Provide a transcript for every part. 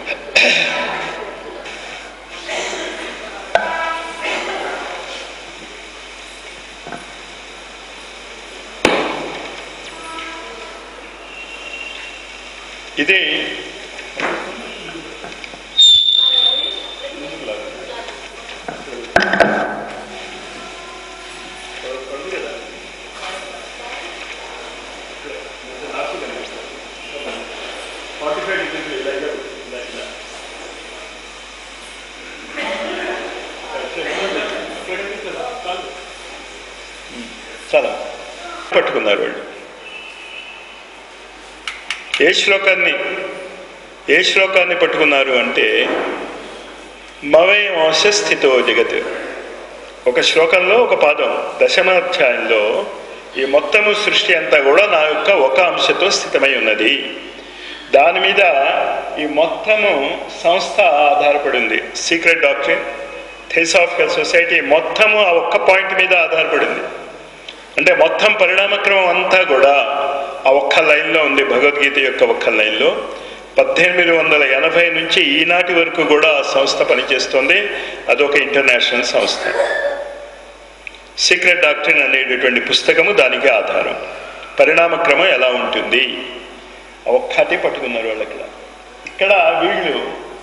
ఇది చాలా పట్టుకున్నారు వాళ్ళు ఏ శ్లోకాన్ని ఏ శ్లోకాన్ని పట్టుకున్నారు అంటే మవయం అంశ స్థితో జగత్ ఒక శ్లోకంలో ఒక పాదం దశమాధ్యాయంలో ఈ మొత్తము సృష్టి అంతా కూడా నా యొక్క ఒక అంశతో స్థితమై ఉన్నది దాని మీద ఈ మొత్తము సంస్థ ఆధారపడి ఉంది సీక్రెట్ డాక్టరీన్ థియోసాఫికల్ సొసైటీ మొత్తము ఆ ఒక్క పాయింట్ మీద ఆధారపడింది అంటే మొత్తం పరిణామక్రమం అంతా కూడా ఆ ఒక్క లైన్లో ఉంది భగవద్గీత యొక్క ఒక్క లైన్లో పద్దెనిమిది వందల ఎనభై నుంచి ఈనాటి వరకు కూడా ఆ సంస్థ పనిచేస్తుంది అదొక ఇంటర్నేషనల్ సంస్థ సీక్రెట్ డాక్టరీన్ అనేటటువంటి పుస్తకము దానికి ఆధారం పరిణామక్రమం ఎలా ఉంటుంది ఆ ఒక్కటి పట్టుకున్నారు వాళ్ళు ఇక్కడ ఇక్కడ వీళ్ళు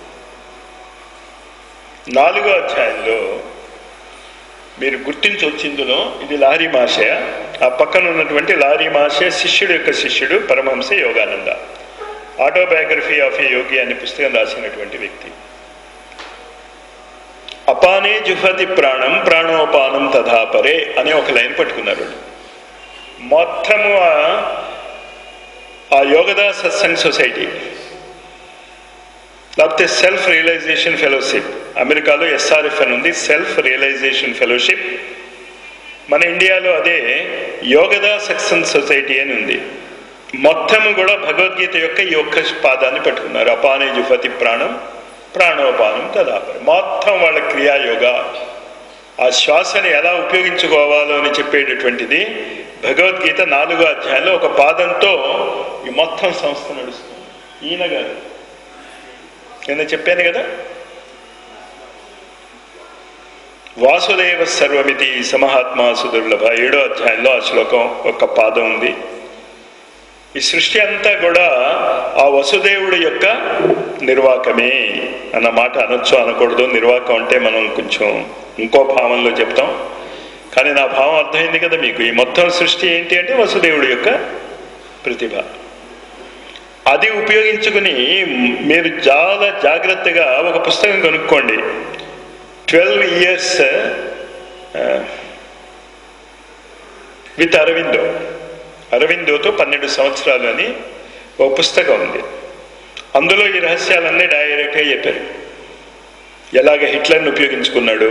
నాలుగో అధ్యాయంలో మీరు గుర్తించవచ్చు ఇందులో ఇది లారీ మాషయ ఆ పక్కన ఉన్నటువంటి లారీ మాషయ శిష్యుడు యొక్క శిష్యుడు Paramahansa Yogananda autobiography of a yogi అనే పుస్తకం రాసినటువంటి వ్యక్తి అపానే జుహతి ప్రాణం ప్రాణోపానం తథాపరే అనే ఒక లైన్ పట్టుకున్నారు వాళ్ళు. మొత్తము ఆ- ఆ యోగదా సత్సంగ్ సొసైటీ లేకపోతే సెల్ఫ్ రియలైజేషన్ ఫెలోషిప్ అమెరికాలో ఎస్ఆర్ఎఫ్ అని ఉంది సెల్ఫ్ రియలైజేషన్ ఫెలోషిప్ మన ఇండియాలో అదే యోగదా సక్సెన్ సొసైటీ అని ఉంది మొత్తము కూడా భగవద్గీత యొక్క ఈ ఒక్క పాదాన్ని పట్టుకున్నారు అపానే జుఫతి ప్రాణం ప్రాణోపానం తదాపరి మొత్తం వాళ్ళ క్రియాయోగ ఆ శ్వాసని ఎలా ఉపయోగించుకోవాలో అని చెప్పేటటువంటిది భగవద్గీత నాలుగో అధ్యాయంలో ఒక పాదంతో ఈ మొత్తం సంస్థ నడుస్తుంది ఈయన గారు నేను చెప్పాను కదా వాసుదేవ సర్వమితి సమహాత్మా సుదుర్లభ ఏడో అధ్యాయంలో ఆ శ్లోకం ఒక పాదం ఉంది ఈ సృష్టి అంతా కూడా ఆ వసుదేవుడి యొక్క నిర్వాకమే అన్న మాట అనొచ్చు అనకూడదు నిర్వాకం అంటే మనం కొంచెం ఇంకో భావంలో చెప్తాం కానీ నా భావం అర్థమైంది కదా మీకు ఈ మొత్తం సృష్టి ఏంటి అంటే వసుదేవుడి యొక్క ప్రతిభ అది ఉపయోగించుకుని మీరు చాలా జాగ్రత్తగా ఒక పుస్తకం కొనుక్కోండి ట్వెల్వ్ ఇయర్స్ విత్ అరవిందో అరవిందోతో పన్నెండు సంవత్సరాలు అని ఒక పుస్తకం ఉంది అందులో ఈ రహస్యాలన్నీ డైరెక్ట్గా చెప్పారు ఎలాగ హిట్లర్ని ఉపయోగించుకున్నాడు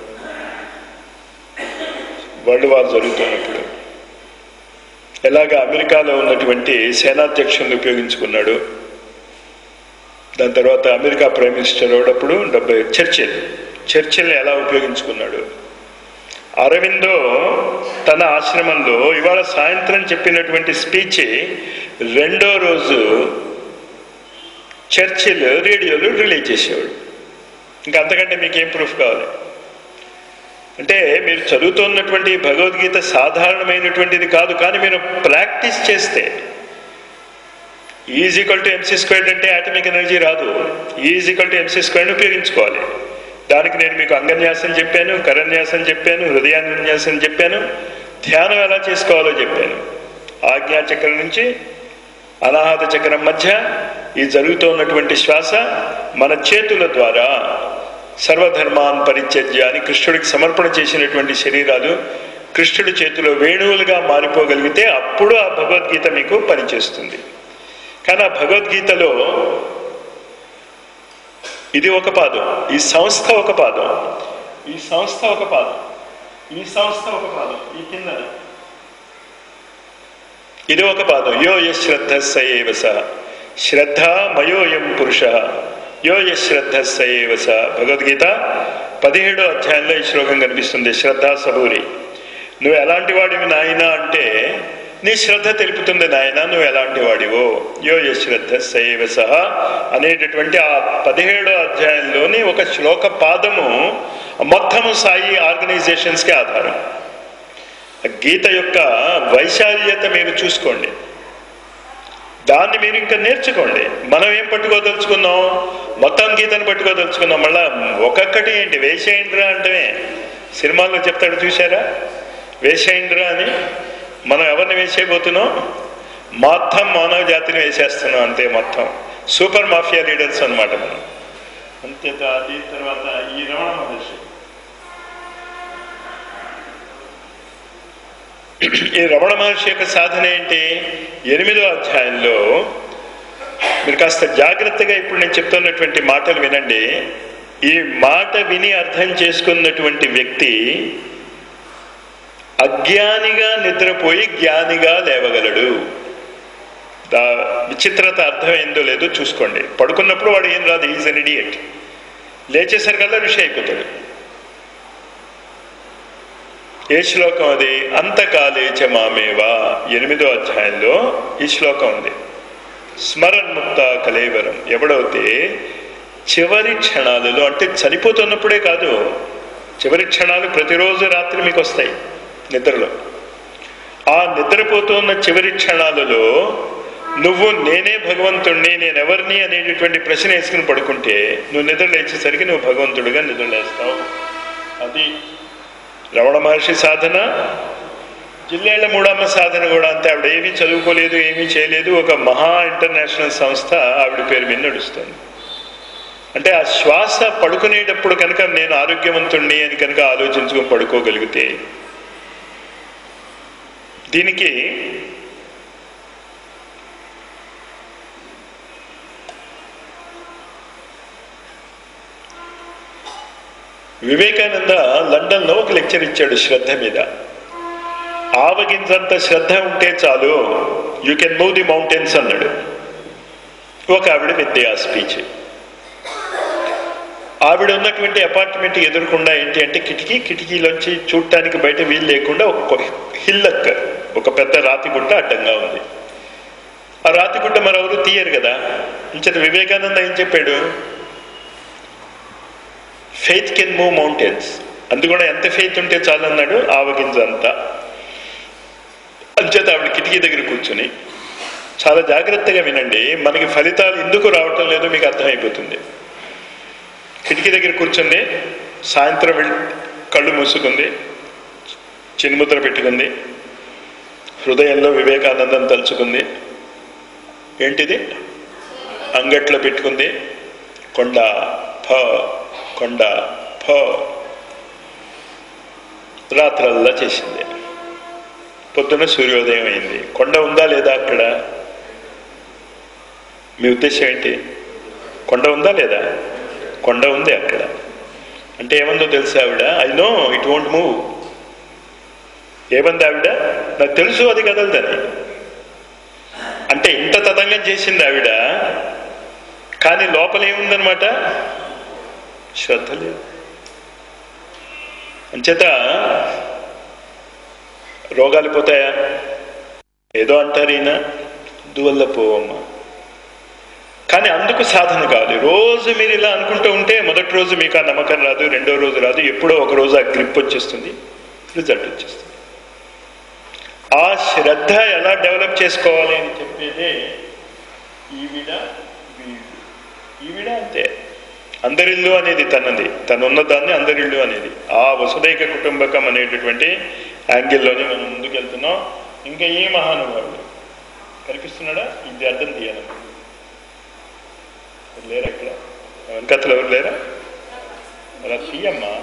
వరల్డ్ వార్ జరుగుతున్నప్పుడు ఎలాగ అమెరికాలో ఉన్నటువంటి సేనాధ్యక్షుల్ని ఉపయోగించుకున్నాడు దాని తర్వాత అమెరికా ప్రైమ్ మినిస్టర్ అవడప్పుడు డెబ్బై చర్చిల్ చర్చిల్ని ఎలా ఉపయోగించుకున్నాడు అరవిందో తన ఆశ్రమంలో ఇవాళ సాయంత్రం చెప్పినటువంటి స్పీచ్ రెండో రోజు చర్చిల్ రేడియోలో రిలీజ్ చేసేవాడు ఇంకా అంతకంటే మీకేం ప్రూఫ్ కావాలి అంటే మీరు చదువుతున్నటువంటి భగవద్గీత సాధారణమైనటువంటిది కాదు కానీ మీరు ప్రాక్టీస్ చేస్తే ఈజికల్ టు ఎంసీ స్క్వేర్డ్ అంటే ఆటమిక్ ఎనర్జీ రాదు ఈజికల్ టు ఎంసీ స్క్వేర్డ్ని ఉపయోగించుకోవాలి దానికి నేను మీకు అంగన్యాసం చెప్పాను కరన్యాసం చెప్పాను హృదయాన్యాసం చెప్పాను ధ్యానం ఎలా చేసుకోవాలో చెప్పాను ఆజ్ఞా చక్రం నుంచి అనాహత చక్రం మధ్య ఈ జరుగుతున్నటువంటి శ్వాస మన చేతుల ద్వారా సర్వధర్మాన్ పరిత్యజ్య అని కృష్ణుడికి సమర్పణ చేసినటువంటి శరీరాలు కృష్ణుడి చేతిలో వేణువులుగా మారిపోగలిగితే అప్పుడు ఆ భగవద్గీత మీకు పనిచేస్తుంది కానీ ఆ భగవద్గీతలో ఇది ఒక పాదం ఈ సంస్థ ఒక పాదం ఈ సంస్థ ఒక పాదం ఈ సంస్థ ఒక పాదం ఈ కింద ఇది ఒక పాదం యో యశ్రద్ధ సయేవ స శ్రద్ధ మయోయం పురుష యో యశ్రద్ధ సయేవ స భగవద్గీత పదిహేడో అధ్యాయంలో ఈ శ్లోకం కనిపిస్తుంది శ్రద్ధ సబూరి నువ్వు ఎలాంటి వాడివి నాయనా అంటే నీ శ్రద్ధ తెలుపుతుంది నాయన నువ్వు ఎలాంటి వాడివో యో యశ్రద్ధ సైవ సహ అనేటటువంటి ఆ పదిహేడో అధ్యాయంలోని ఒక శ్లోక పాదము మొత్తము సాయి ఆర్గనైజేషన్స్కి ఆధారం ఆ గీత యొక్క వైశాల్యత మీరు చూసుకోండి దాన్ని మీరు ఇంకా నేర్చుకోండి మనం ఏం పట్టుకోదలుచుకున్నాం మొత్తం గీతను పట్టుకోదలుచుకున్నాం మళ్ళా ఒక్కొక్కటి ఏంటి వేసేయండిరా అంటే సినిమాల్లో చెప్తాడు చూసారా వేసేయండిరా అని మనం ఎవరిని వేసేయబోతున్నాం మొత్తం మానవ జాతిని వేసేస్తున్నాం అంతే మొత్తం సూపర్ మాఫియా లీడర్స్ అనమాట మనం అంతే అది తర్వాత ఈ రమణ మహర్షి ఈ రమణ మహర్షి యొక్క సాధన ఏంటి ఎనిమిదో అధ్యాయంలో మీరు కాస్త జాగ్రత్తగా ఇప్పుడు నేను చెప్తున్నటువంటి మాటలు వినండి ఈ మాట విని అర్థం చేసుకున్నటువంటి వ్యక్తి అజ్ఞానిగా నిద్రపోయి జ్ఞానిగా లేవగలడు దా విచిత్రత అర్థమైందో లేదో చూసుకోండి పడుకున్నప్పుడు వాడు ఏం రాదు ఈజ్ అన్ ఇడియట్ లేచేసరికల్లా ఋషి అయిపోతాడు ఏ శ్లోకం అది అంతకాలేచ మామేవా ఎనిమిదో అధ్యాయంలో ఈ శ్లోకం ఉంది స్మరణముక్త కలేవరం ఎవడైతే చివరి క్షణాలలో అంటే చనిపోతున్నప్పుడే కాదు చివరి క్షణాలు ప్రతిరోజు రాత్రి మీకు వస్తాయి నిద్రలో ఆ నిద్రపోతున్న చివరి క్షణాలలో నువ్వు నేనే భగవంతుణ్ణి నేనెవరిని అనేటటువంటి ప్రశ్న వేసుకుని పడుకుంటే నువ్వు నిద్ర లేచేసరికి నువ్వు భగవంతుడిగా నిద్రలేస్తావు అది రమణ మహర్షి సాధన జిల్లేళ్ల మూడమ్మ సాధన కూడా అంతే ఆవిడ ఏమీ చదువుకోలేదు ఏమీ చేయలేదు ఒక మహా ఇంటర్నేషనల్ సంస్థ ఆవిడ పేరు మీద నడుస్తుంది అంటే ఆ శ్వాస పడుకునేటప్పుడు కనుక నేను ఆరోగ్యవంతుణ్ణి అని కనుక ఆలోచించుకొని పడుకోగలిగితే దీనికి వివేకానంద లండన్లో ఒక లెక్చర్ ఇచ్చాడు శ్రద్ధ మీద ఆవగించంత శ్రద్ధ ఉంటే చాలు you can move the mountains అన్నాడు ఒక ఆవిడ విద్య ఆ స్పీచ్ ఆవిడ ఉన్నటువంటి అపార్ట్మెంట్ ఎదురకుండా ఏంటి అంటే కిటికీ కిటికీలోంచి చూడటానికి బయట వీలు లేకుండా ఒక హిల్లక్ ఒక పెద్ద రాతిగుట్ట అడ్డంగా ఉంది ఆ రాతిగుట్ట మరెవరు తీయరు కదా ఇంచట వివేకానంద ఏం చెప్పాడు ఫెయిత్ కెన్ మూవ్ మౌంటైన్స్ అందు కూడా ఎంత ఫెయిత్ ఉంటే చాలు అన్నాడు ఆవగింజ అంతా అంచేత ఆవిడ కిటికీ దగ్గర కూర్చుని చాలా జాగ్రత్తగా వినండి మనకి ఫలితాలు ఎందుకు రావటం లేదో మీకు అర్థమైపోతుంది కిటికీ దగ్గర కూర్చుంది సాయంత్రం వెళ్ళి కళ్ళు మూసుకుంది చిన్ముద్ర పెట్టుకుంది హృదయంలో వివేకానందం తలుచుకుంది ఏంటిది అంగట్లో పెట్టుకుంది కొండ ఫ కొండ ఫ రాత్రల్లా చేసింది పొద్దున్న సూర్యోదయం అయింది కొండ ఉందా లేదా అక్కడ మీ ఉద్దేశం ఏంటి కొండ ఉందా లేదా కొండ ఉంది అక్కడ అంటే ఏమందో తెలుసు ఆవిడ I know it won't move ఏమంది ఆవిడ నాకు తెలుసు అది కదలదని అంటే ఇంత తతంగం చేసింది ఆవిడ కానీ లోపల ఏముందనమాట శ్రద్ధ లేదు అంచేత రోగాలు పోతాయా ఏదో అంటారు ఈయన దువల్ల పోవమ్మా కానీ అందుకు సాధన కాదు రోజు మీరు ఇలా అనుకుంటూ ఉంటే మొదటి రోజు మీకు ఆ నమ్మకం రాదు రెండో రోజు రాదు ఎప్పుడో ఒక రోజు ఆ గ్రిప్ వచ్చేస్తుంది రిజల్ట్ వచ్చేస్తుంది ఆ శ్రద్ధ ఎలా డెవలప్ చేసుకోవాలి అని చెప్పేదే ఈవిడ వీడు ఈవిడ అంతే అందరిల్లు అనేది తనది తనున్న దాన్ని అందరిల్లు అనేది ఆ వసుదైక కుటుంబకం అనేటటువంటి యాంగిల్లోనే మనం ముందుకు వెళ్తున్నాం ఇంకా ఏ మహానుభావుడు కనిపిస్తున్నాడా ఇది అర్థం తీయాలి లేరా ఇక్కడ వెనకత్తలు ఎవరు లేరా అలా తీయమ్మా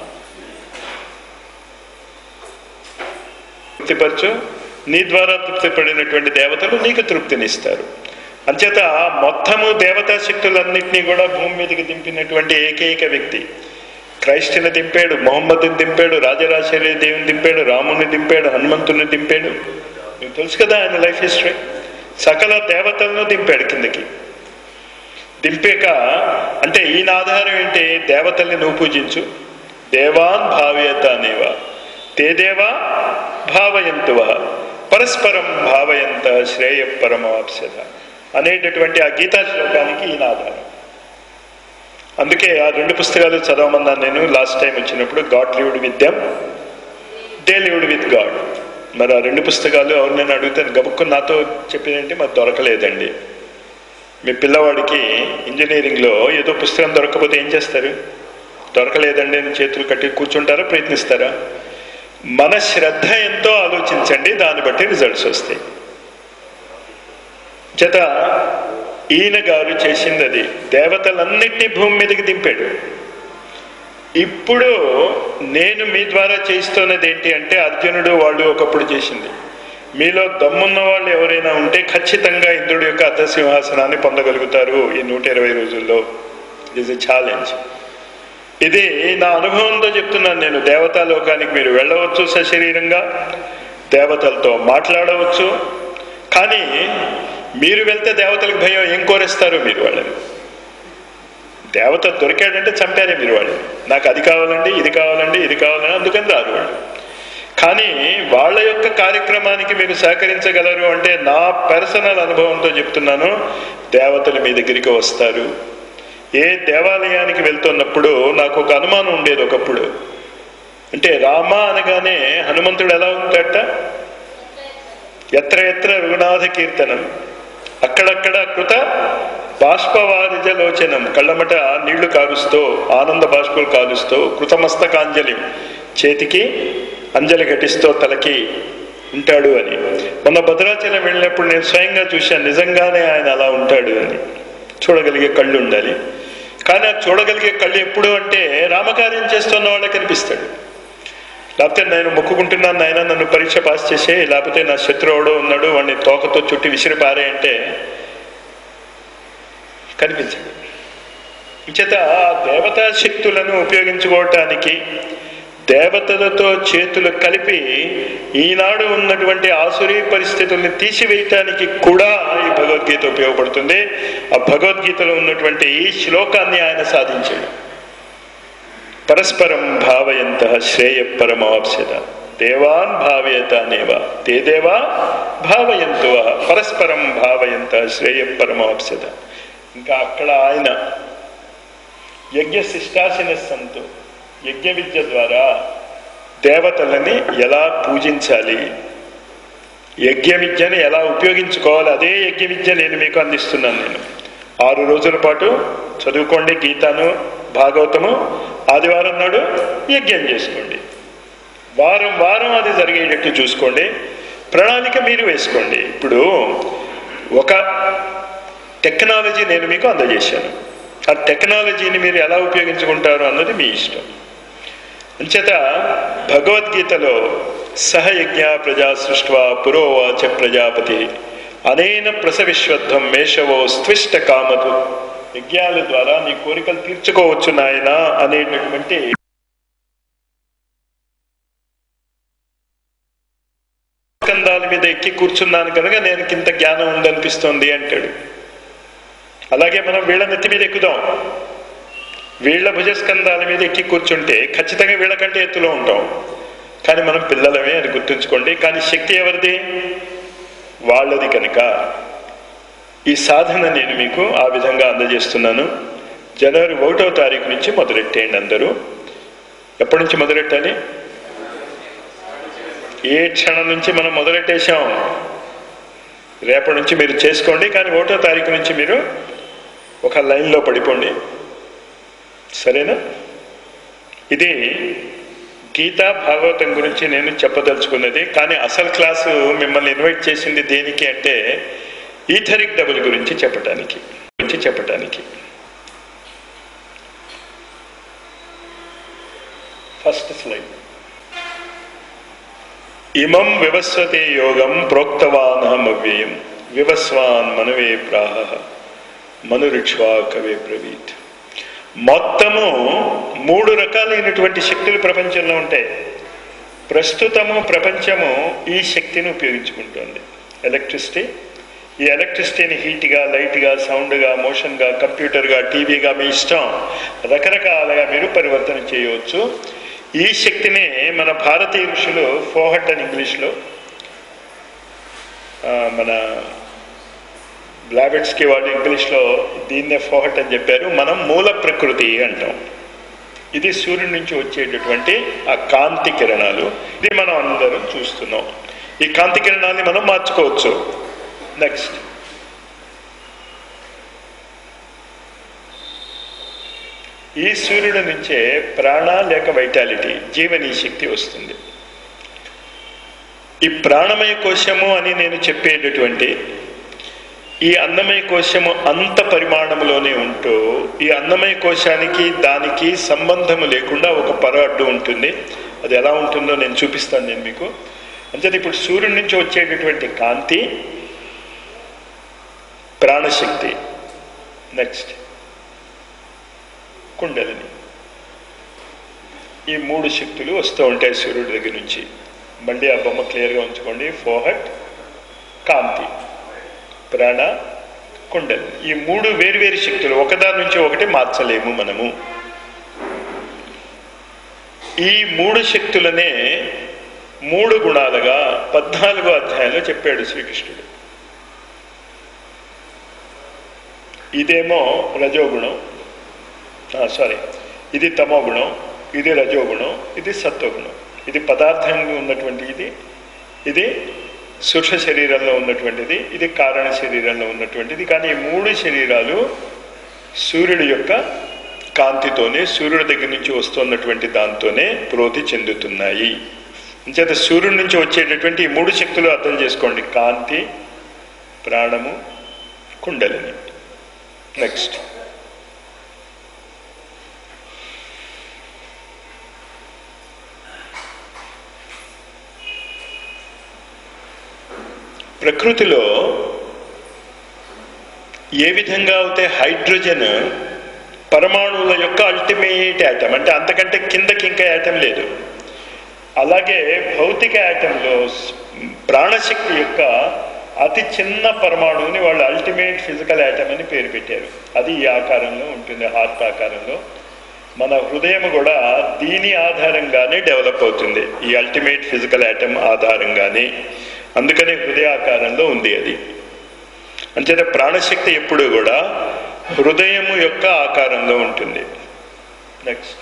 తృప్తిపరచు నీ ద్వారా తృప్తిపడినటువంటి దేవతలు నీకు తృప్తినిస్తారు అంచేత మొత్తము దేవతా శక్తులన్నింటినీ కూడా భూమి మీదకి దింపినటువంటి ఏకైక వ్యక్తి క్రైస్తుని దింపాడు మొహమ్మద్ని దింపాడు రాజరాజేశ్వరి దేవుని దింపాడు రాముని దింపాడు హనుమంతుని దింపాడు మీకు తెలుసు కదా ఆయన లైఫ్ హిస్టరీ సకల దేవతలను దింపాడు కిందకి దింపాక అంటే ఈయన ఆధారం ఏంటి దేవతల్ని నువ్వు పూజించు దేవాన్ భావ్యత అనేవా తే దేవా భావయంతువ పరస్పరం భావయంత శ్రేయ పరమాప్స్యత అనేటటువంటి ఆ గీతా శ్లోకానికి ఈయన ఆధారం అందుకే ఆ రెండు పుస్తకాలు చదవమన్నాను నేను లాస్ట్ టైం వచ్చినప్పుడు God lived with them they lived with God మరి ఆ రెండు పుస్తకాలు అవును నేను అడుగుతాను గబుక్కుని నాతో చెప్పినంటే మరి దొరకలేదండి మీ పిల్లవాడికి ఇంజనీరింగ్లో ఏదో పుస్తకం దొరకకపోతే ఏం చేస్తారు దొరకలేదండి అని చేతులు కట్టి కూర్చుంటారా ప్రయత్నిస్తారా మన శ్రద్ధ ఎంతో ఆలోచించండి దాన్ని బట్టి రిజల్ట్స్ వస్తాయి చేత ఈయన గారు చేసింది అది దేవతలన్నింటినీ భూమి మీదకి దింపాడు ఇప్పుడు నేను మీ ద్వారా చేస్తున్నది ఏంటి అంటే అర్జునుడు వాళ్ళు ఒకప్పుడు చేసింది మీలో దమ్మున్న వాళ్ళు ఎవరైనా ఉంటే ఖచ్చితంగా ఇంద్రుడి యొక్క అర్ధ సింహాసనాన్ని పొందగలుగుతారు ఈ నూట ఇరవై రోజుల్లో ఇట్ ఎ ఛాలెంజ్ ఇది నా అనుభవంతో చెప్తున్నాను నేను దేవతా లోకానికి మీరు వెళ్ళవచ్చు సశరీరంగా దేవతలతో మాట్లాడవచ్చు కానీ మీరు వెళ్తే దేవతలకు భయం ఏం కోరేస్తారు మీరు వాళ్ళని దేవత దొరికాడంటే చంపారే మీరు వాళ్ళు నాకు అది కావాలండి ఇది కావాలండి ఇది కావాలని అందుకని రారు వాళ్ళు కానీ వాళ్ళ యొక్క కార్యక్రమానికి మీరు సహకరించగలరు అంటే నా పర్సనల్ అనుభవంతో చెప్తున్నాను దేవతలు మీ దగ్గరికి వస్తారు ఏ దేవాలయానికి వెళ్తున్నప్పుడు నాకు ఒక అనుమానం ఉండేది ఒకప్పుడు అంటే రామ అనగానే హనుమంతుడు ఎలా ఉంటాడట ఎత్ర ఎత్ర రఘునాథ కీర్తనం అక్కడక్కడ కృత బాష్పవారిజలోచనం కళ్ళమట నీళ్లు కారుస్తూ ఆనంద బాష్పలు కాలుస్తూ కృతమస్తకాంజలి చేతికి అంజలి ఘటిస్తూ తలకి ఉంటాడు అని మొన్న భద్రాచలం వెళ్ళినప్పుడు నేను స్వయంగా చూశాను నిజంగానే ఆయన అలా ఉంటాడు అని చూడగలిగే కళ్ళు ఉండాలి కానీ ఆ చూడగలిగే కళ్ళు ఎప్పుడు అంటే రామకార్యం చేస్తున్న వాళ్ళకి కనిపిస్తాడు లేకపోతే నేను మొక్కుకుంటున్నాను నాయన నన్ను పరీక్ష పాస్ చేసే లేకపోతే నా శత్రువుడు ఉన్నాడు వాడిని తోకతో చుట్టి విసిరి పారే అంటే కనిపించదు చేత దేవతా శక్తులను ఉపయోగించుకోవటానికి దేవతలతో చేతులు కలిపి ఈనాడు ఉన్నటువంటి ఆసురీ పరిస్థితుల్ని తీసివేయటానికి కూడా ఈ భగవద్గీత ఉపయోగపడుతుంది ఆ భగవద్గీతలో ఉన్నటువంటి ఈ శ్లోకాన్ని ఆయన సాధించాడు పరస్పరం భావయంత శ్రేయ పరమాప్స్యత దేవాన్ భావయత నేవ తే దేవా భావయంతువ పరస్పరం భావయంత శ్రేయ పరమాప్స్యత ఇంకా అక్కడ ఆయన యజ్ఞ శిష్టాసిన సంతు యజ్ఞ విద్య ద్వారా దేవతలని ఎలా పూజించాలి యజ్ఞ విద్యని ఎలా ఉపయోగించుకోవాలి అదే యజ్ఞ విద్య నేను మీకు అందిస్తున్నాను నేను ఆరు రోజుల పాటు చదువుకోండి గీతాను భాగవతము ఆదివారం నాడు యజ్ఞం చేసుకోండి వారం వారం అది జరిగేటట్టు చూసుకోండి ప్రణాళిక మీరు వేసుకోండి ఇప్పుడు ఒక టెక్నాలజీ నేను మీకు అందజేశాను ఆ టెక్నాలజీని మీరు ఎలా ఉపయోగించుకుంటారు అన్నది మీ ఇష్టం అంచేత భగవద్గీతలో సహయజ్ఞ ప్రజా సృష్వా పురోవాచ ప్రజాపతి అనేన ప్రసవిశ్వత్వం మేషవో స్త్విష్ట కామదు యజ్ఞాల ద్వారా నీ కోరికలు తీర్చుకోవచ్చు నాయన అనేటటువంటి స్కందాల మీద ఎక్కి కూర్చున్నాను కనుక నేను ఇంత జ్ఞానం ఉందనిపిస్తోంది అంటాడు అలాగే మనం వీళ్ళ నెత్తి మీద ఎక్కుదాం వీళ్ళ భుజస్కంధాల మీద ఎక్కి కూర్చుంటే ఖచ్చితంగా వీళ్ళకంటే ఎత్తులో ఉంటాం కానీ మనం పిల్లలమే అని గుర్తుంచుకోండి కానీ శక్తి ఎవరిది వాళ్ళది కనుక ఈ సాధన నేను మీకు ఆ విధంగా అందజేస్తున్నాను జనవరి ఒకటో తారీఖు నుంచి మొదలెట్టేయండి అందరూ ఎప్పటి నుంచి మొదలెట్టాలి ఏ క్షణం నుంచి మనం మొదలెట్టేశాం రేపటి నుంచి మీరు చేసుకోండి కానీ ఒకటో తారీఖు నుంచి మీరు ఒక లైన్లో పడిపోండి సరేనా ఇది గీతా భాగవతం గురించి నేను చెప్పదలుచుకున్నది కానీ అసలు క్లాసు మిమ్మల్ని ఇన్వైట్ చేసింది దేనికి అంటే ఈథరిక్ డబుల్ గురించి చెప్పటానికి గురించి చెప్పటానికి ఫస్ట్ స్లైడ్ ఇమం వివస్వతే యోగం ప్రోక్తవానహమవ్యయం వివస్వాన్ మనవే ప్రాహ మనురిక్ష్వా కవే బ్రవీత్ మొత్తము మూడు రకాలైనటువంటి శక్తులు ప్రపంచంలో ఉంటాయి ప్రస్తుతము ప్రపంచము ఈ శక్తిని ఉపయోగించుకుంటుంది ఎలక్ట్రిసిటీ ఈ ఎలక్ట్రిసిటీని హీట్గా లైట్గా సౌండ్గా మోషన్గా కంప్యూటర్గా టీవీగా మీ ఇష్టం రకరకాలుగా మీరు పరివర్తన చేయవచ్చు ఈ శక్తిని మన భారతీయ ఋషులు ఫోహట్ అని ఇంగ్లీష్లో ఆ, మన బ్లాబెట్స్కి వాళ్ళు ఇంగ్లీష్లో దీన్నే ఫోహట్ అని చెప్పారు మనం మూల ప్రకృతి అంటాం ఇది సూర్యుడి నుంచి వచ్చేటటువంటి ఆ కాంతి కిరణాలు ఇది మనం అందరం చూస్తున్నాం ఈ కాంతి కిరణాన్ని మనం మార్చుకోవచ్చు నెక్స్ట్ ఈ సూర్యుడి నుంచే ప్రాణ లేక వైటాలిటీ జీవనీ శక్తి వస్తుంది ఈ ప్రాణమయ కోశము అని నేను చెప్పేటటువంటి ఈ అన్నమయ కోశము అంత పరిమాణంలోనే ఉంటూ ఈ అన్నమయ కోశానికి దానికి సంబంధము లేకుండా ఒక పొర అడ్డు ఉంటుంది అది ఎలా ఉంటుందో నేను చూపిస్తాను నేను మీకు అంటే ఇప్పుడు సూర్యుడి నుంచి వచ్చేటటువంటి కాంతి ప్రాణశక్తి నెక్స్ట్ కుండలిని ఈ మూడు శక్తులు వస్తూ ఉంటాయి సూర్యుడి దగ్గర నుంచి మళ్ళీ ఆ బొమ్మ క్లియర్గా ఉంచుకోండి ఫోహట్ కాంతి ప్రాణ కుండలి ఈ మూడు వేరువేరు శక్తులు ఒకదాని నుంచి ఒకటి మార్చలేము మనము ఈ మూడు శక్తులనే మూడు గుణాలుగా పద్నాలుగో అధ్యాయంలో చెప్పాడు శ్రీకృష్ణుడు ఇదేమో రజోగుణం సారీ ఇది తమో గుణం ఇది రజోగుణం ఇది సత్వగుణం ఇది పదార్థంగా ఉన్నటువంటి ఇది ఇది సూక్ష్మ శరీరంలో ఉన్నటువంటిది ఇది కారణ శరీరంలో ఉన్నటువంటిది కానీ ఈ మూడు శరీరాలు సూర్యుడి యొక్క కాంతితోనే సూర్యుడి దగ్గర నుంచి వస్తున్నటువంటి దాంతోనే ప్రోతి చెందుతున్నాయి అంచేత సూర్యుడి నుంచి వచ్చేటటువంటి ఈ మూడు శక్తులు అర్థం చేసుకోండి కాంతి ప్రాణము కుండలిని నెక్స్ట్ ప్రకృతిలో ఏ విధంగా అయితే హైడ్రోజన్ పరమాణువుల యొక్క అల్టిమేట్ యాటమ్ అంటే అంతకంటే కిందకి ఇంకా యాటమ్ లేదు అలాగే భౌతిక యాటంలో ప్రాణశక్తి యొక్క అతి చిన్న పరమాణువుని వాళ్ళు అల్టిమేట్ ఫిజికల్ యాటమ్ అని పేరు పెట్టారు అది ఈ ఆకారంలో ఉంటుంది హార్ట్ ఆకారంలో మన హృదయం కూడా దీని ఆధారంగానే డెవలప్ అవుతుంది ఈ అల్టిమేట్ ఫిజికల్ యాటమ్ ఆధారంగానే అందుకనే హృదయాకారంలో ఉంది అది అంచేత ప్రాణశక్తి ఎప్పుడు కూడా హృదయము యొక్క ఆకారంలో ఉంటుంది నెక్స్ట్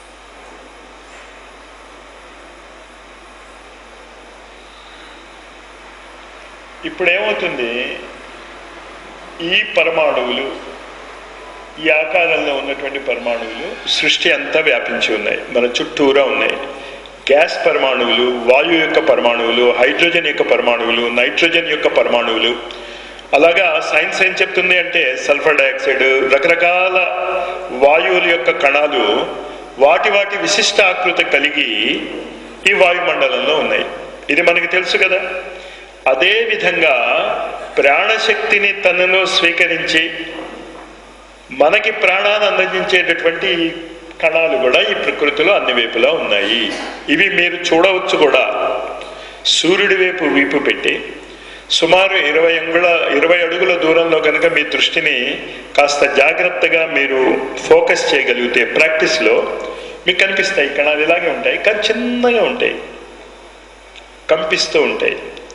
ఇప్పుడు ఏమవుతుంది ఈ పరమాణువులు ఈ ఆకారంలో ఉన్నటువంటి పరమాణువులు సృష్టి అంతా వ్యాపించి ఉన్నాయి మన చుట్టూరా ఉన్నాయి గ్యాస్ పరమాణువులు వాయు యొక్క పరమాణువులు హైడ్రోజన్ యొక్క పరమాణువులు నైట్రోజన్ యొక్క పరమాణువులు అలాగా సైన్స్ ఏం చెప్తుంది అంటే సల్ఫర్ డైఆక్సైడ్ రకరకాల వాయువుల యొక్క కణాలు వాటి వాటి విశిష్ట ఆకృతి కలిగి ఈ వాయుమండలంలో ఉన్నాయి ఇది మనకి తెలుసు కదా అదే విధంగా ప్రాణశక్తిని తనలో స్వీకరించి మనకి ప్రాణాన్ని అందించేటటువంటి ఈ కణాలు కూడా ఈ ప్రకృతిలో అన్ని వైపులా ఉన్నాయి ఇవి మీరు చూడవచ్చు కూడా సూర్యుడి వైపు వీపు పెట్టి సుమారు ఇరవై అంగుళ ఇరవై అడుగుల దూరంలో కనుక మీ దృష్టిని కాస్త జాగ్రత్తగా మీరు ఫోకస్ చేయగలిగితే ప్రాక్టీస్లో మీకు కనిపిస్తాయి కణాలు ఇలాగే ఉంటాయి కానీ చిన్నగా ఉంటాయి కంపిస్తూ ఉంటాయి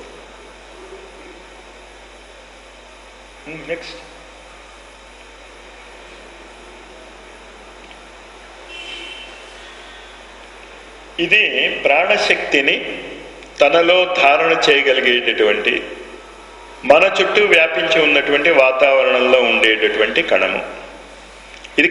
నెక్స్ట్ ఇది ప్రాణశక్తిని తనలో ధారణ చేయగలిగేటటువంటి మన చుట్టూ వ్యాపించి ఉన్నటువంటి వాతావరణంలో ఉండేటటువంటి కణము ఇది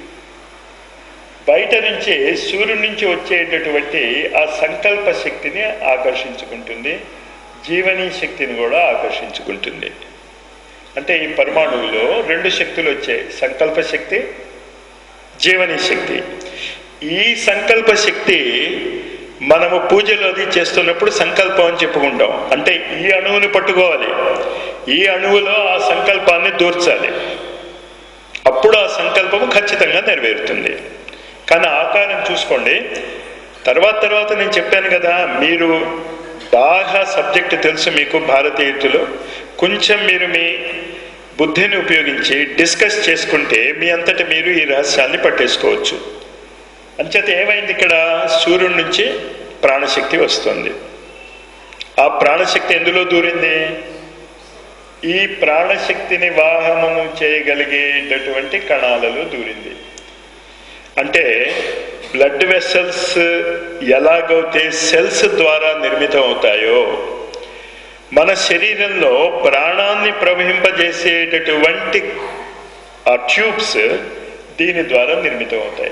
బయట నుంచి సూర్యుడి నుంచి వచ్చేటటువంటి ఆ సంకల్ప శక్తిని ఆకర్షించుకుంటుంది జీవనీ శక్తిని కూడా ఆకర్షించుకుంటుంది అంటే ఈ పరమాణువులో రెండు శక్తులు వచ్చాయి సంకల్ప శక్తి జీవనీ శక్తి ఈ సంకల్ప శక్తి మనము పూజలు అది చేస్తున్నప్పుడు సంకల్పం అని చెప్పుకుంటాం అంటే ఈ అణువుని పట్టుకోవాలి ఈ అణువులో ఆ సంకల్పాన్ని దూర్చాలి అప్పుడు ఆ సంకల్పము ఖచ్చితంగా నెరవేరుతుంది కానీ ఆకారం చూసుకోండి తర్వాత తర్వాత నేను చెప్పాను కదా మీరు బాగా సబ్జెక్ట్ తెలుసు మీకు భారతీయుతులు కొంచెం మీరు మీ బుద్ధిని ఉపయోగించి డిస్కస్ చేసుకుంటే మీ అంతటి మీరు ఈ రహస్యాన్ని పట్టేసుకోవచ్చు అంచేత ఏమైంది ఇక్కడ సూర్యుడి నుంచి ప్రాణశక్తి వస్తుంది ఆ ప్రాణశక్తి ఎందులో దూరింది ఈ ప్రాణశక్తిని వాహనము చేయగలిగేటటువంటి కణాలలో దూరింది అంటే బ్లడ్ వెసల్స్ ఎలాగైతే సెల్స్ ద్వారా నిర్మితం అవుతాయో మన శరీరంలో ప్రాణాన్ని ప్రవహింపజేసేటటువంటి ఆ ట్యూబ్స్ దీని ద్వారా నిర్మితం అవుతాయి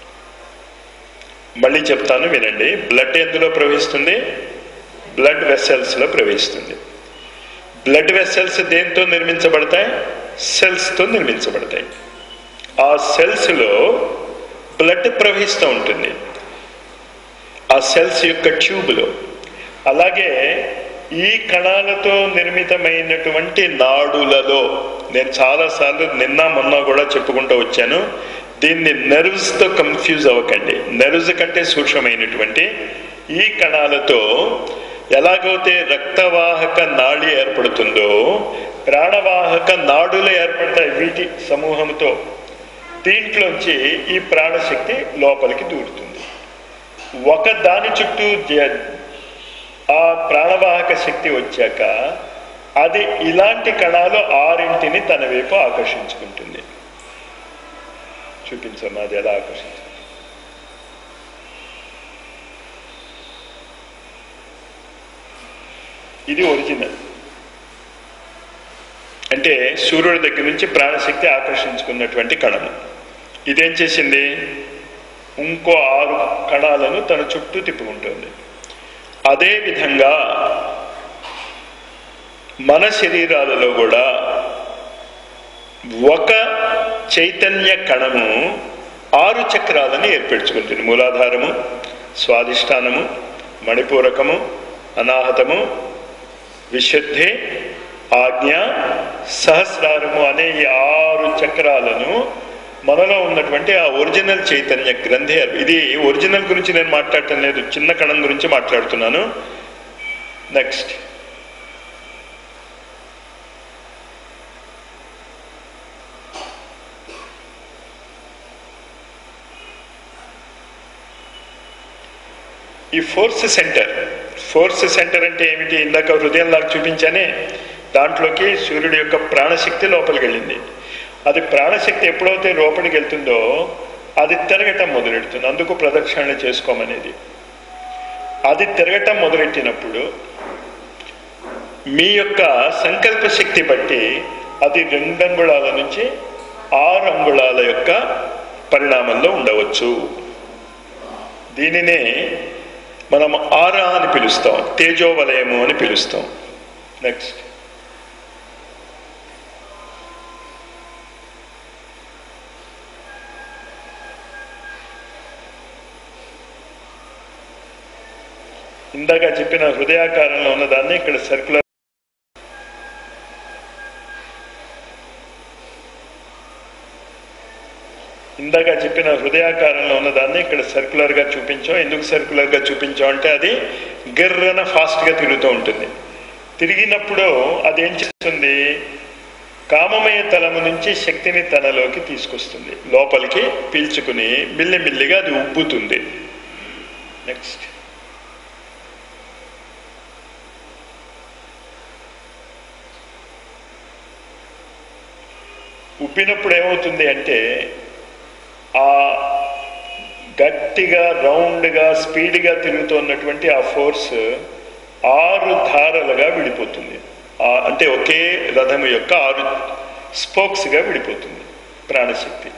మళ్ళీ చెప్తాను వినండి బ్లడ్ ఎందులో ప్రవహిస్తుంది బ్లడ్ వెసల్స్లో ప్రవహిస్తుంది బ్లడ్ వెసల్స్ దేంతో నిర్మించబడతాయి సెల్స్తో నిర్మించబడతాయి ఆ సెల్స్లో బ్లడ్ ప్రవహిస్తూ ఉంటుంది ఆ సెల్స్ యొక్క ట్యూబ్లో అలాగే ఈ కణాలతో నిర్మితమైనటువంటి నాడులలో నేను చాలాసార్లు నిన్న మొన్న కూడా చెప్పుకుంటూ వచ్చాను దీన్ని నెర్వ్స్తో కన్ఫ్యూజ్ అవ్వకండి నెర్వ్స్ కంటే సూక్ష్మమైనటువంటి ఈ కణాలతో ఎలాగైతే రక్తవాహక నాళి ఏర్పడుతుందో ప్రాణవాహక నాడులు ఏర్పడతాయి వీటి సమూహంతో దీంట్లోంచి ఈ ప్రాణశక్తి లోపలికి దూరుతుంది ఒక దాని చుట్టూ జ- ఆ ప్రాణవాహక శక్తి వచ్చాక అది ఇలాంటి కణాలు ఆరింటిని తన వైపు ఆకర్షించుకుంటుంది చూపించమ్మా అది ఎలా ఆకర్షించు ఇది ఒరిజినల్ అంటే సూర్యుడి దగ్గర నుంచి ప్రాణశక్తి ఆకర్షించుకున్నటువంటి కణము ఇదేం చేసింది ఇంకో ఆరు కణాలను తన చుట్టూ తిప్పుకుంటుంది అదే విధంగా మన శరీరాలలో కూడా ఒక చైతన్య కణము ఆరు చక్రాలను ఏర్పరచుకుంటుంది మూలాధారము స్వాధిష్టానము మణిపూరకము అనాహతము విశుద్ధి ఆజ్ఞ సహస్రారము అనే ఈ ఆరు చక్రాలను మనలో ఉన్నటువంటి ఆ ఒరిజినల్ చైతన్య గ్రంథి ఇది ఒరిజినల్ గురించి నేను మాట్లాడటం లేదు చిన్న కణం గురించి మాట్లాడుతున్నాను నెక్స్ట్ ఈ ఫోర్స్ సెంటర్ ఫోర్స్ సెంటర్ అంటే ఏమిటి ఇందాక హృదయం లాగా చూపించానే దాంట్లోకి సూర్యుడి యొక్క ప్రాణశక్తి లోపలికి వెళ్ళింది అది ప్రాణశక్తి ఎప్పుడైతే లోపలికి వెళ్తుందో అది తిరగటం మొదలెడుతుంది అందుకు ప్రదక్షిణ చేసుకోమనేది అది తిరగటం మొదలెట్టినప్పుడు మీ యొక్క సంకల్ప శక్తి బట్టి అది రెండు అంగుళాల నుంచి ఆరు అంగుళాల యొక్క పరిణామంలో ఉండవచ్చు దీనినే మనం ఆరా అని పిలుస్తాం తేజోవలయము అని పిలుస్తాం నెక్స్ట్ ఇందాక చెప్పిన హృదయాకారంలో ఉన్నదాన్ని ఇక్కడ సర్కులర్ ఇందాక చెప్పిన హృదయాకారంలో ఉన్నదాన్ని ఇక్కడ సర్కులర్ గా చూపించాం ఎందుకు సర్కులర్ గా చూపించాం అంటే అది గిర్రన ఫాస్ట్ గా తిరుగుతూ ఉంటుంది తిరిగినప్పుడు అది ఏం చేస్తుంది కామమయ తలము నుంచి శక్తిని తనలోకి తీసుకొస్తుంది లోపలికి పీల్చుకుని మిల్లిమిల్లిగా అది ఉబ్బుతుంది నెక్స్ట్ ఉబ్బినప్పుడు ఏమవుతుంది అంటే ఆ గట్టిగా రౌండ్గా స్పీడ్గా తిరుగుతున్నటువంటి ఆ ఫోర్స్ ఆరు ధారలుగా విడిపోతుంది ఆ అంటే ఒకే రథము యొక్క ఆరు స్పోక్స్గా విడిపోతుంది ప్రాణశక్తి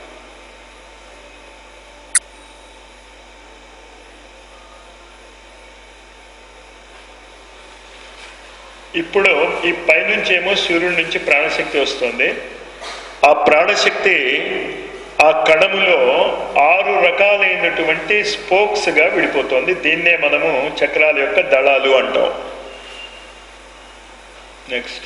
ఇప్పుడు ఈ పైనుంచి ఏమో సూర్యుడి నుంచి ప్రాణశక్తి వస్తుంది ఆ ప్రాణశక్తి ఆ కణములో ఆరు రకాలైనటువంటి స్పోక్స్ గా విడిపోతుంది దీన్నే మనము చక్రాల యొక్క దళాలు అంటాం నెక్స్ట్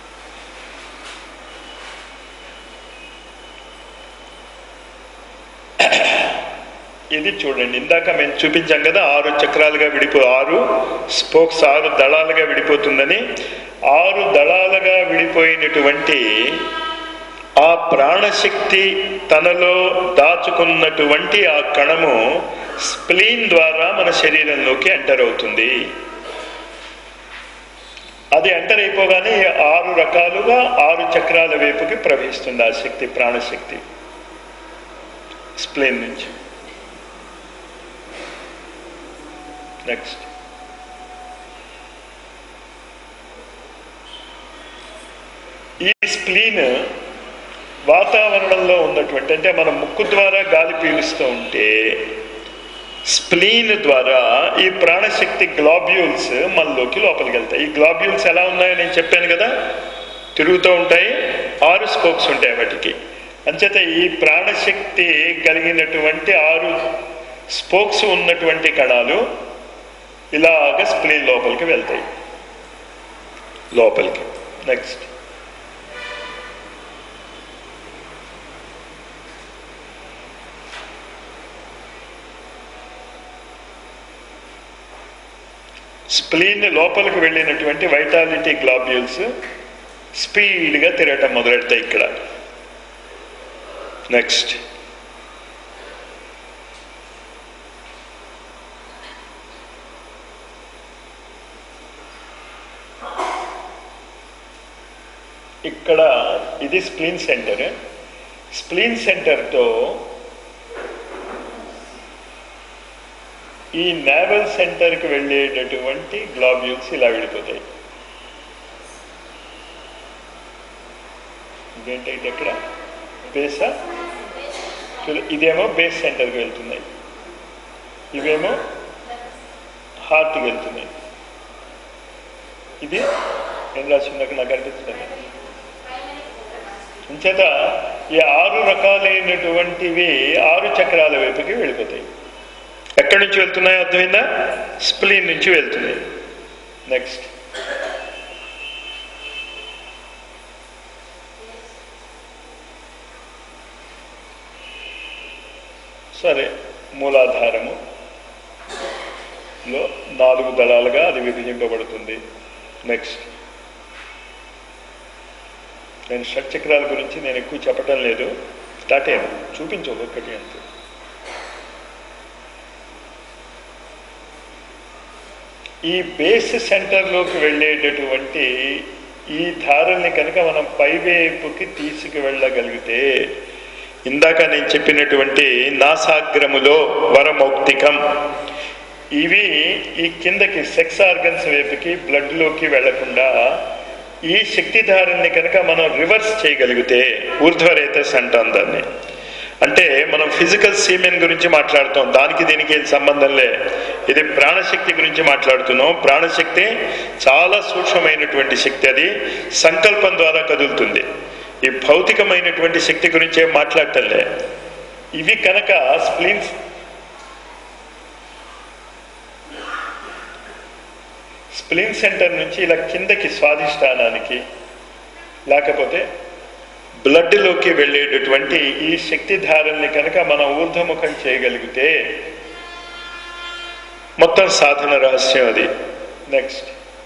ఇది చూడండి ఇందాక మేము చూపించాం కదా ఆరు చక్రాలుగా విడిపో ఆరు స్పోక్స్ ఆరు దళాలుగా విడిపోతుందని ఆరు దళాలుగా విడిపోయినటువంటి ఆ ప్రాణశక్తి తనలో దాచుకున్నటువంటి ఆ కణము స్ప్లీన్ ద్వారా మన శరీరంలోకి ఎంటర్ అవుతుంది అది ఎంటర్ అయిపోగానే ఈ ఆరు రకాలుగా ఆరు చక్రాల వైపుకి ప్రవహిస్తుంది ఆ శక్తి ప్రాణశక్తి స్ప్లేన్ నుంచి నెక్స్ట్ ఈ స్ప్లీన్ వాతావరణంలో ఉన్నటువంటి అంటే మనం ముక్కు ద్వారా గాలి పీలుస్తూ ఉంటే స్ప్లీన్ ద్వారా ఈ ప్రాణశక్తి గ్లాబ్యూల్స్ మనలోకి లోపలికి వెళ్తాయి ఈ గ్లాబ్యూల్స్ ఎలా ఉన్నాయో నేను చెప్పాను కదా తిరుగుతూ ఉంటాయి ఆరు స్పోక్స్ ఉంటాయి వాటికి అంచేత ఈ ప్రాణశక్తి కలిగినటువంటి ఆరు స్పోక్స్ ఉన్నటువంటి కణాలు ఇలాగ స్ప్లీన్ లోపలికి వెళ్తాయి లోపలికి నెక్స్ట్ స్ప్లీన్ లోపలికి వెళ్ళినటువంటి వైటాలిటీ గ్లాబ్యూల్స్ స్పీడ్గా తిరగటం మొదలెడతాయి ఇక్కడ నెక్స్ట్ ఇక్కడ ఇది స్ప్లీన్ సెంటర్ స్ప్లీన్ సెంటర్తో ఈ నేవల్ సెంటర్కి వెళ్ళేటటువంటి గ్లాబ్యూల్స్ ఇలా విడిపోతాయి ఇదేంటంటే ఎక్కడ బేసా ఇదేమో బేస్ సెంటర్కి వెళ్తున్నాయి ఇవేమో హార్ట్కి వెళ్తున్నాయి ఇది ఏం రాసిందాక నాకు అనిపిస్తుంది అంచేత ఈ ఆరు రకాలైనటువంటివి ఆరు చక్రాల వైపుకి వెళ్ళిపోతాయి ఎక్కడి నుంచి వెళ్తున్నాయో అర్థమైందా స్ప్లీన్ నుంచి వెళ్తుంది నెక్స్ట్ సరే మూలాధారము లో నాలుగు దళాలుగా అది విభజింపబడుతుంది నెక్స్ట్ నేను షట్చక్రాల గురించి నేను ఎక్కువ చెప్పటం లేదు స్టార్ట్ అయ్యాను చూపించు ఒక్కొక్కటి అంతే ఈ బేస్ సెంటర్లోకి వెళ్ళేటటువంటి ఈ ధారల్ని కనుక మనం పైవైపుకి తీసుకువెళ్ళగలిగితే ఇందాక నేను చెప్పినటువంటి నాసాగ్రములో వరమౌక్తికం ఇవి ఈ కిందకి సెక్స్ ఆర్గన్స్ వైపుకి బ్లడ్లోకి వెళ్లకుండా ఈ శక్తిధారల్ని కనుక మనం రివర్స్ చేయగలిగితే ఊర్ధ్వరేతస్ అంటాం దాన్ని అంటే మనం ఫిజికల్ సీమెన్ గురించి మాట్లాడుతాం దానికి దీనికి ఏం సంబంధం లే ఇది ప్రాణశక్తి గురించి మాట్లాడుతున్నాం ప్రాణశక్తి చాలా సూక్ష్మమైనటువంటి శక్తి అది సంకల్పం ద్వారా కదులుతుంది ఈ భౌతికమైనటువంటి శక్తి గురించి ఏం మాట్లాడటంలే ఇవి కనుక స్ప్లీన్స్ స్ప్లీన్ సెంటర్ నుంచి ఇలా కిందకి స్వాధిష్టానానికి లేకపోతే బ్లడ్లోకి వెళ్ళేటటువంటి ఈ శక్తి ధారల్ని కనుక మనం ఊర్ధముఖం చేయగలిగితే మొత్తం సాధన రహస్యం అది నెక్స్ట్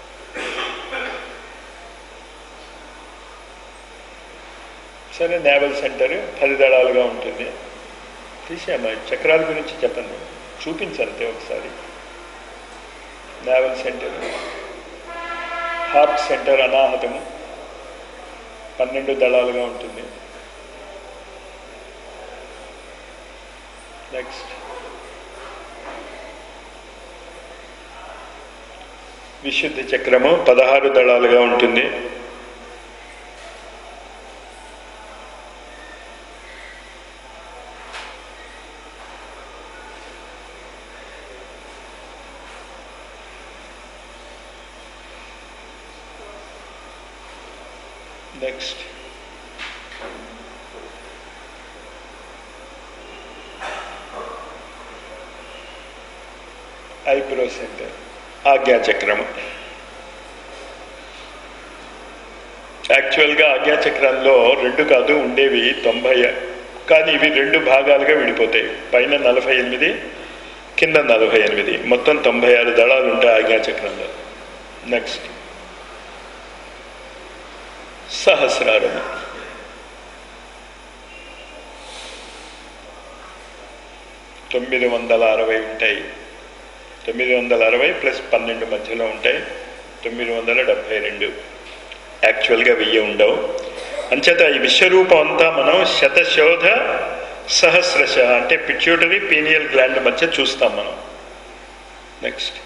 సరే నేవల్ సెంటర్ పది దళాలుగా ఉంటుంది తీసేమ్మా చక్రాల గురించి చెప్పండి చూపించంతే ఒకసారి నేవల్ సెంటర్ హార్ట్ సెంటర్ అనాహతము పన్నెండు దళాలుగా ఉంటుంది నెక్స్ట్ విశుద్ధి చక్రము పదహారు దళాలుగా ఉంటుంది నెక్స్ట్ ఐబ్రో సెంటర్ ఆజ్ఞాచక్రము యాక్చువల్గా ఆజ్ఞాచక్రంలో రెండు కాదు ఉండేవి తొంభై కానీ ఇవి రెండు భాగాలుగా విడిపోతాయి పైన నలభై ఎనిమిది కింద నలభై ఎనిమిది మొత్తం తొంభై ఆరు దళాలు ఉంటాయి ఆజ్ఞాచక్రంలో నెక్స్ట్ సహస్రారము తొమ్మిది వందల అరవై ఉంటాయి తొమ్మిది వందల అరవై ప్లస్ పన్నెండు మధ్యలో ఉంటాయి తొమ్మిది వందల డెబ్భై రెండు యాక్చువల్గా వెయ్యి ఉండవు అంచేత ఈ విశ్వరూపం అంతా మనం శతశోధ సహస్రశ అంటే పిట్యూటరీ పీనియల్ గ్లాండ్ మధ్య చూస్తాం మనం నెక్స్ట్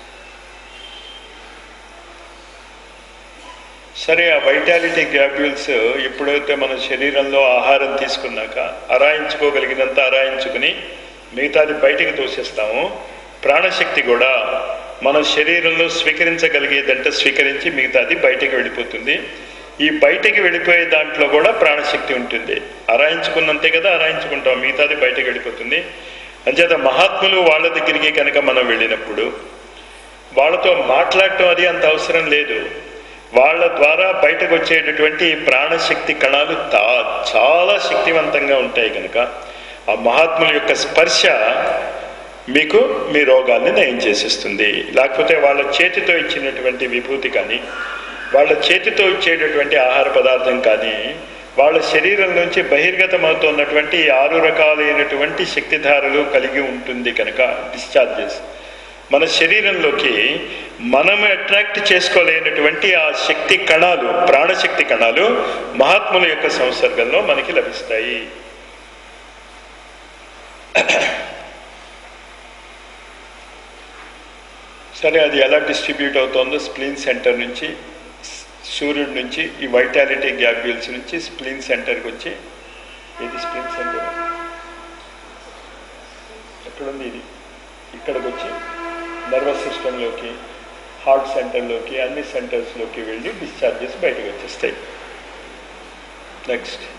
సరే ఆ వైటాలిటీ గ్రాప్యూల్స్ ఎప్పుడైతే మన శరీరంలో ఆహారం తీసుకున్నాక అరాయించుకోగలిగినంత అరాయించుకుని మిగతాది బయటికి తోసేస్తాము ప్రాణశక్తి కూడా మన శరీరంలో స్వీకరించగలిగేదంటే స్వీకరించి మిగతాది బయటికి వెళ్ళిపోతుంది ఈ బయటికి వెళ్ళిపోయే దాంట్లో కూడా ప్రాణశక్తి ఉంటుంది అరాయించుకున్నంతే కదా అరాయించుకుంటాం మిగతాది బయటికి వెళ్ళిపోతుంది అంచేత మహాత్ములు వాళ్ళ దగ్గరికి కనుక మనం వెళ్ళినప్పుడు వాళ్ళతో మాట్లాడటం అది అంత అవసరం లేదు వాళ్ళ ద్వారా బయటకు వచ్చేటటువంటి ప్రాణశక్తి కణాలు తా చాలా శక్తివంతంగా ఉంటాయి కనుక ఆ మహాత్ముల యొక్క స్పర్శ మీకు మీ రోగాల్ని నయం చేసేస్తుంది లేకపోతే వాళ్ళ చేతితో ఇచ్చినటువంటి విభూతి కానీ వాళ్ళ చేతితో ఇచ్చేటటువంటి ఆహార పదార్థం కానీ వాళ్ళ శరీరం నుంచి బహిర్గతమవుతున్నటువంటి ఆరు రకాలైనటువంటి శక్తిధారలు కలిగి ఉంటుంది కనుక డిశ్చార్జెస్ మన శరీరంలోకి మనం అట్రాక్ట్ చేసుకోలేనటువంటి ఆ శక్తి కణాలు ప్రాణశక్తి కణాలు మహాత్ముల యొక్క సంసర్గంలో మనకి లభిస్తాయి సరే అది ఎలా డిస్ట్రిబ్యూట్ అవుతుందో స్ప్లీన్ సెంటర్ నుంచి సూర్యుడి నుంచి ఈ వైటాలిటీ గ్యాబ్యూల్స్ నుంచి స్ప్లీన్ సెంటర్కి వచ్చి ఇది స్ప్లీన్ సెంటర్ ఎక్కడుంది ఇది ఇక్కడికి వచ్చి నర్వస్ సిస్టంలోకి హార్ట్ సెంటర్లోకి అన్ని సెంటర్స్లోకి వెళ్ళి డిశ్చార్జెస్ బయటకు వచ్చేస్తాయి నెక్స్ట్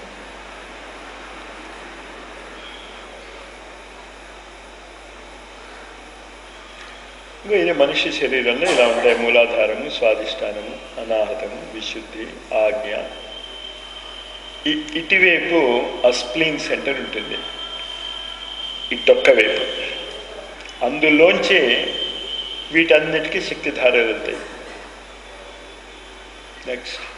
ఇంకా ఇది మనిషి శరీరంలో ఇలా ఉంటాయి మూలాధారము స్వాధిష్టానము అనాహతము విశుద్ధి ఆజ్ఞ ఇ- ఇటువైపు ఆ స్ప్లీన్ సెంటర్ ఉంటుంది ఇటొక్క వైపు అందులోంచి వీటన్నిటికీ శక్తిధారలు వెళ్తాయి నెక్స్ట్